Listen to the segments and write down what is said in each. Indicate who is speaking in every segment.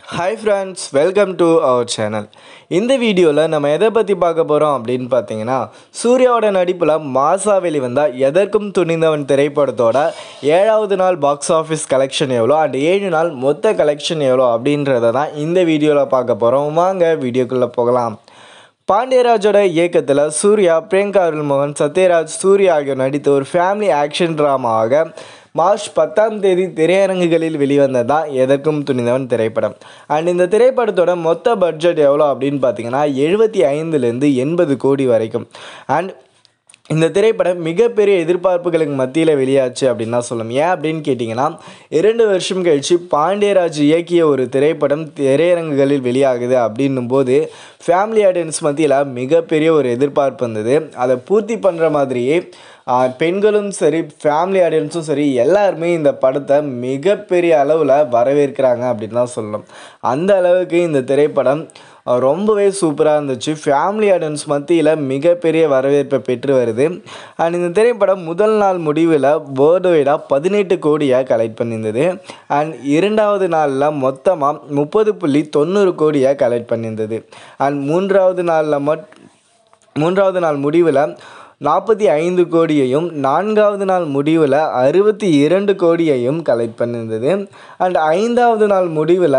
Speaker 1: hi friends welcome to our channel இந்த வீடியோவில் நம்ம எதை பற்றி பார்க்க போகிறோம் அப்படின்னு பார்த்தீங்கன்னா சூர்யாவோட நடிப்பில் மாசா வெளிவந்தால் எதற்கும் துணிந்தவன் திரைப்படத்தோட ஏழாவது நாள் பாக்ஸ் ஆஃபீஸ் கலெக்ஷன் எவ்வளோ அண்ட் ஏழு நாள் மொத்த கலெக்ஷன் எவ்வளோ அப்படின்றத தான் இந்த வீடியோவில் பார்க்க போகிறோம் வாங்க வீடியோக்குள்ளே போகலாம் பாண்டியராஜோட இயக்கத்தில் சூர்யா பிரியங்கா அருள்மோகன் சத்யராஜ் சூர்யா ஆகியோர் நடித்த ஒரு ஃபேமிலி ஆக்ஷன் ட்ராமாவாக மார்ச் பத்தாம் தேதி திரையரங்குகளில் வெளிவந்ததான் எதற்கும் துணிந்தவன் திரைப்படம் அண்ட் இந்த திரைப்படத்தோட மொத்த பட்ஜெட் எவ்வளோ அப்படின்னு பார்த்தீங்கன்னா எழுபத்தி ஐந்துலேருந்து எண்பது கோடி வரைக்கும் அண்ட் இந்த திரைப்படம் மிகப்பெரிய எதிர்பார்ப்புகளுக்கு மத்தியில் வெளியாச்சு அப்படின்னு தான் சொல்லணும் ஏன் அப்படின்னு கேட்டிங்கன்னா இரண்டு வருஷம் கழித்து பாண்டியராஜ் இயக்கிய ஒரு திரைப்படம் திரையரங்குகளில் வெளியாகுது அப்படின்னும் போது ஃபேமிலி ஆடியன்ஸ் மத்தியில் மிகப்பெரிய ஒரு எதிர்பார்ப்பு இருந்தது அதை பூர்த்தி பண்ணுற மாதிரியே ஆஹ், பெண்களும் சரி ஃபேமிலி ஆடியன்ஸும் சரி எல்லாருமே இந்த படத்தை மிகப்பெரிய அளவில் வரவேற்கிறாங்க அப்படின்னு தான் சொல்லணும் அந்த அளவுக்கு இந்த திரைப்படம் அஹ், ரொம்பவே சூப்பராக இருந்துச்சு ஃபேமிலி ஆடியன்ஸ் மத்தியில் மிகப்பெரிய வரவேற்பை பெற்று வருது அண்ட் இந்த திரைப்படம் முதல் நாள் முடிவில் வேர்ல்டு வைடாக பதினெட்டு கோடியாக கலெக்ட் பண்ணியிருந்தது அண்ட் இரண்டாவது நாளில் மொத்தமாக முப்பது புள்ளி தொண்ணூறு கோடியாக கலெக்ட் பண்ணியிருந்தது அண்ட் மூன்றாவது நாளில் மட் மூன்றாவது நாள் முடிவில் நாற்பத்தி ஐந்து கோடியையும் நான்காவது நாள் முடிவில் அறுபத்தி இரண்டு கோடியையும் கலெக்ட் பண்ணியிருந்தது அண்ட் ஐந்தாவது நாள் முடிவில்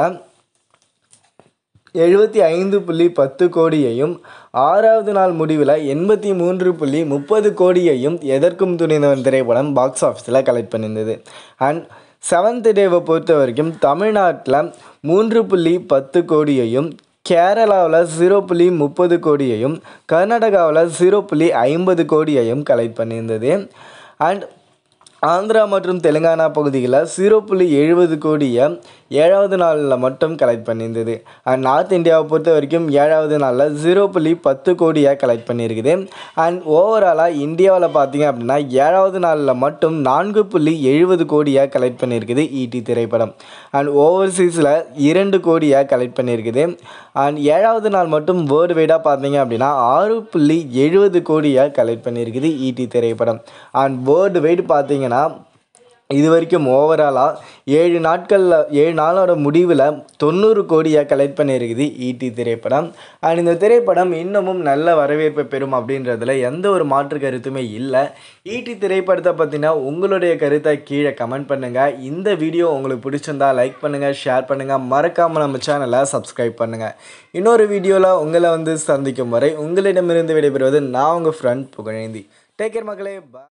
Speaker 1: எழுபத்தி ஐந்து புள்ளி பத்து கோடியையும் ஆறாவது நாள் முடிவில் எண்பத்தி மூன்று புள்ளி முப்பது கோடியையும் எதற்கும் துணிந்தவன் திரைப்படம் பாக்ஸ் ஆஃபீஸில் கலெக்ட் பண்ணியிருந்தது அண்ட் செவன்த் டேவை பொறுத்த வரைக்கும் தமிழ்நாட்டில் மூன்று புள்ளி பத்து கோடியையும் கேரளாவில் ஜீரோ புள்ளி முப்பது கோடியையும் கர்நாடகாவில் ஜீரோ புள்ளி ஐம்பது கோடியையும் கலெக்ட் பண்ணியிருந்தது அண்ட் ஆந்திரா மற்றும் தெலுங்கானா பகுதிகளில் ஜீரோ புள்ளி எழுபது கோடியை ஏழாவது நாளில் மட்டும் கலெக்ட் பண்ணியிருந்தது அண்ட் நார்த் இந்தியாவை பொறுத்த வரைக்கும் ஏழாவது நாளில் ஜீரோ புள்ளி பத்து கோடியாக கலெக்ட் பண்ணியிருக்குது அண்ட் ஓவராலாக இந்தியாவில் பார்த்தீங்க அப்படின்னா ஏழாவது நாளில் மட்டும் நான்கு புள்ளி எழுபது கோடியாக கலெக்ட் பண்ணியிருக்குது ஈடி திரைப்படம் அண்ட் ஓவர்சீஸில் இரண்டு கோடியாக கலெக்ட் பண்ணியிருக்குது அண்ட் ஏழாவது நாள் மட்டும் வேர்ல்டு வைடாக பார்த்தீங்க அப்படின்னா ஆறு புள்ளி எழுபது கோடியாக கலெக்ட் பண்ணியிருக்குது ஈடி திரைப்படம் அண்ட் வேர்ல்டு வைடு பார்த்தீங்கன்னா இது வரைக்கும் ஓவராலாக ஏழு நாட்களில் ஏழு நாளோட முடிவில் தொண்ணூறு கோடியாக கலெக்ட் பண்ணியிருக்குது ஈடி திரைப்படம் அண்ட் இந்த திரைப்படம் இன்னமும் நல்ல வரவேற்பை பெறும் அப்படின்றதுல எந்த ஒரு மாற்று கருத்துமே இல்லை ஈடி திரைப்படத்தை பற்றினா உங்களுடைய கருத்தை கீழே கமெண்ட் பண்ணுங்கள் இந்த வீடியோ உங்களுக்கு பிடிச்சிருந்தா லைக் பண்ணுங்கள் ஷேர் பண்ணுங்கள் மறக்காமல் நம்ம சேனலை சப்ஸ்கிரைப் பண்ணுங்கள் இன்னொரு வீடியோவில் உங்களை வந்து சந்திக்கும் வரை உங்களிடமிருந்து விடைபெறுவது நான் உங்கள் ஃப்ரெண்ட் புகழேந்தி டேக் கேர் மக்களே பா